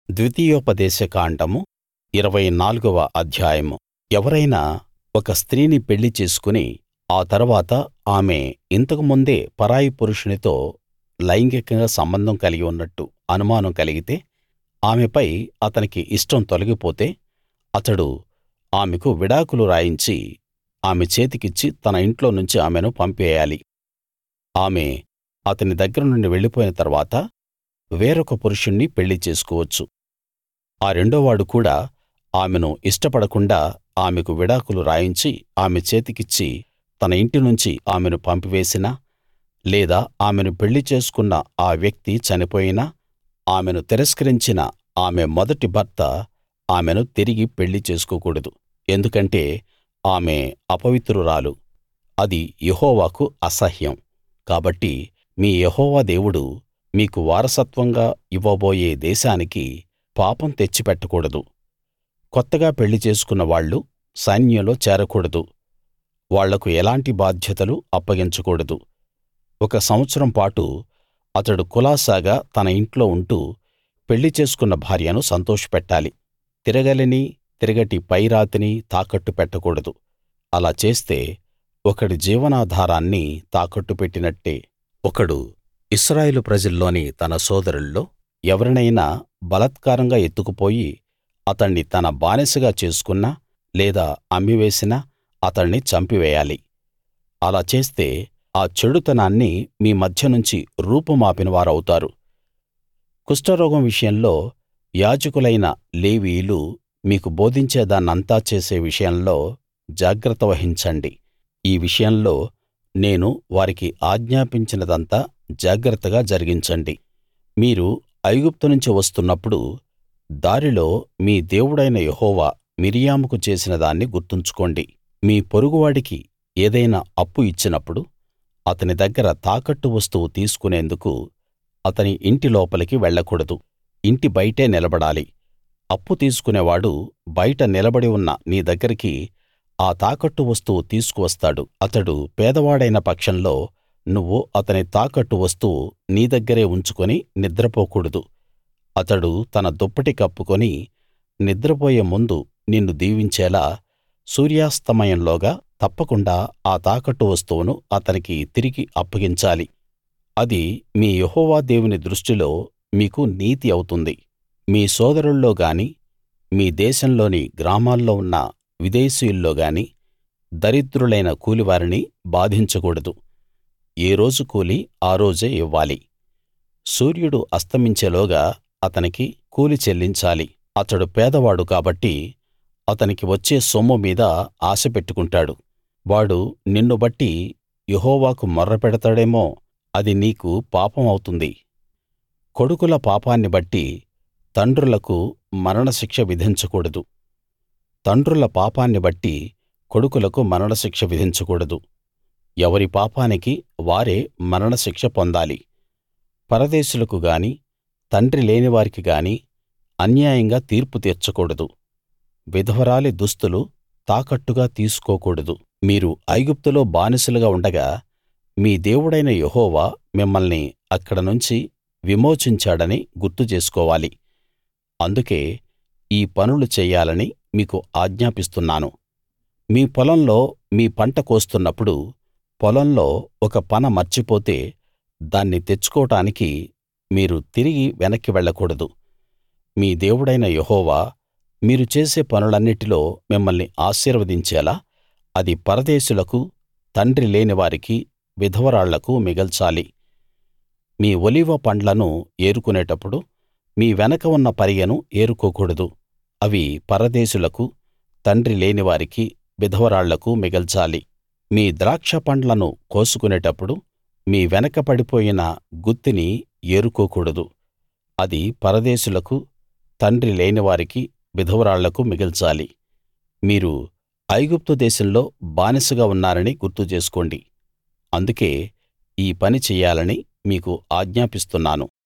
ద్వితీయోపదేశ కాండము ఇరవై నాలుగవ అధ్యాయము ఎవరైనా ఒక స్త్రీని పెళ్లి చేసుకుని ఆ తరువాత ఆమె ఇంతకు ముందే పరాయి పురుషునితో లైంగికంగా సంబంధం కలిగి ఉన్నట్టు అనుమానం కలిగితే ఆమెపై అతనికి ఇష్టం తొలగిపోతే అతడు ఆమెకు విడాకులు రాయించి ఆమె చేతికిచ్చి తన ఇంట్లో నుంచి ఆమెను పంపేయాలి ఆమె అతని దగ్గర నుండి వెళ్ళిపోయిన తరువాత వేరొక పురుషుణ్ణి పెళ్లి చేసుకోవచ్చు ఆ రెండోవాడు కూడా ఆమెను ఇష్టపడకుండా ఆమెకు విడాకులు రాయించి ఆమె చేతికిచ్చి తన ఇంటి నుంచి ఆమెను పంపివేసినా లేదా ఆమెను పెళ్లి చేసుకున్న ఆ వ్యక్తి చనిపోయినా ఆమెను తిరస్కరించిన ఆమె మొదటి భర్త ఆమెను తిరిగి పెళ్లి చేసుకోకూడదు ఎందుకంటే ఆమె అపవిత్రురాలు అది యెహోవాకు అసహ్యం కాబట్టి మీ యెహోవా దేవుడు మీకు వారసత్వంగా ఇవ్వబోయే దేశానికి పాపం తెచ్చిపెట్టకూడదు కొత్తగా పెళ్లి చేసుకున్న వాళ్ళు సైన్యంలో చేరకూడదు వాళ్లకు ఎలాంటి బాధ్యతలు అప్పగించకూడదు ఒక సంవత్సరం పాటు అతడు కులాసాగా తన ఇంట్లో ఉంటూ పెళ్లి చేసుకున్న భార్యను సంతోషపెట్టాలి తిరగలిని తిరగటి పైరాతిని తాకట్టు పెట్టకూడదు అలా చేస్తే ఒకడి జీవనాధారాన్ని తాకట్టు పెట్టినట్టే ఒకడు ఇశ్రాయేలు ప్రజల్లోని తన సోదరుల్లో ఎవరినైనా బలాత్కారంగా ఎత్తుకుపోయి అతణ్ణి తన బానిసగా చేసుకున్నా లేదా అమ్మివేసినా అతణ్ణి చంపివేయాలి అలా చేస్తే ఆ చెడుతనాన్ని మీ మధ్యనుంచి రూపుమాపిన వారవుతారు కుష్ఠరోగం విషయంలో యాజకులైన లేవీయులు మీకు బోధించే దాన్నంతా చేసే విషయంలో జాగ్రత్త వహించండి ఈ విషయంలో నేను వారికి ఆజ్ఞాపించినదంతా జాగ్రత్తగా జరిగించండి మీరు ఐగుప్తు నుంచి వస్తున్నప్పుడు దారిలో మీ దేవుడైన యెహోవా మిర్యాముకు చేసిన దాన్ని గుర్తుంచుకోండి మీ పొరుగువాడికి ఏదైనా అప్పు ఇచ్చినప్పుడు అతని దగ్గర తాకట్టు వస్తువు తీసుకునేందుకు అతని ఇంటి లోపలికి వెళ్ళకూడదు ఇంటి బయటే నిలబడాలి అప్పు తీసుకునేవాడు బయట నిలబడి ఉన్న నీ దగ్గరికి ఆ తాకట్టు వస్తువు తీసుకువస్తాడు అతడు పేదవాడైన పక్షంలో నువ్వు అతని తాకట్టు వస్తువు నీ దగ్గరే ఉంచుకుని నిద్రపోకూడదు అతడు తన దుప్పటి కప్పుకొని నిద్రపోయే ముందు నిన్ను దీవించేలా సూర్యాస్తమయంలోగా తప్పకుండా ఆ తాకట్టు వస్తువును అతనికి తిరిగి అప్పగించాలి అది మీ యెహోవా దేవుని దృష్టిలో మీకు నీతి అవుతుంది మీ సోదరుల్లో గాని మీ దేశంలోని గ్రామాల్లో ఉన్న విదేశీయుల్లో గాని దరిద్రులైన కూలివారిని బాధించకూడదు ఏ రోజు కూలి ఆ రోజే ఇవ్వాలి సూర్యుడు అస్తమించేలోగా అతనికి కూలి చెల్లించాలి అతడు పేదవాడు కాబట్టి అతనికి వచ్చే సొమ్ము మీద ఆశ పెట్టుకుంటాడు వాడు నిన్ను బట్టి యెహోవాకు మొర్ర పెడతాడేమో అది నీకు పాపం అవుతుంది కొడుకుల పాపాన్ని బట్టి తండ్రులకు మరణశిక్ష విధించకూడదు తండ్రుల పాపాన్ని బట్టి కొడుకులకు మరణశిక్ష విధించకూడదు ఎవరి పాపానికి వారే మరణశిక్ష పొందాలి పరదేశులకు గాని తండ్రి లేనివారికి గాని అన్యాయంగా తీర్పు తీర్చకూడదు విధవరాలి దుస్తులు తాకట్టుగా తీసుకోకూడదు మీరు ఐగుప్తులో బానిసలుగా ఉండగా మీ దేవుడైన యెహోవా మిమ్మల్ని అక్కడ నుంచి విమోచించాడని గుర్తు చేసుకోవాలి అందుకే ఈ పనులు చెయ్యాలని మీకు ఆజ్ఞాపిస్తున్నాను మీ పొలంలో మీ పంట కోస్తున్నప్పుడు పొలంలో ఒక పన మర్చిపోతే దాన్ని తెచ్చుకోవడానికి మీరు తిరిగి వెనక్కి వెళ్ళకూడదు మీ దేవుడైన యెహోవా మీరు చేసే పనులన్నిటిలో మిమ్మల్ని ఆశీర్వదించేలా అది పరదేశులకు తండ్రి లేనివారికి విధవరాళ్లకు మిగల్చాలి మీ ఒలీవ పండ్లను ఏరుకునేటప్పుడు మీ వెనక ఉన్న పరిగెను ఏరుకోకూడదు అవి పరదేశులకు తండ్రి లేనివారికి విధవరాళ్లకు మిగల్చాలి మీ ద్రాక్ష పండ్లను కోసుకునేటప్పుడు మీ వెనక పడిపోయిన గుత్తిని ఏరుకోకూడదు అది పరదేశులకు తండ్రి లేనివారికి విధవరాళ్లకు మిగల్చాలి మీరు ఐగుప్తు దేశంలో బానిసగా ఉన్నారని గుర్తు చేసుకోండి అందుకే ఈ పని చెయ్యాలని మీకు ఆజ్ఞాపిస్తున్నాను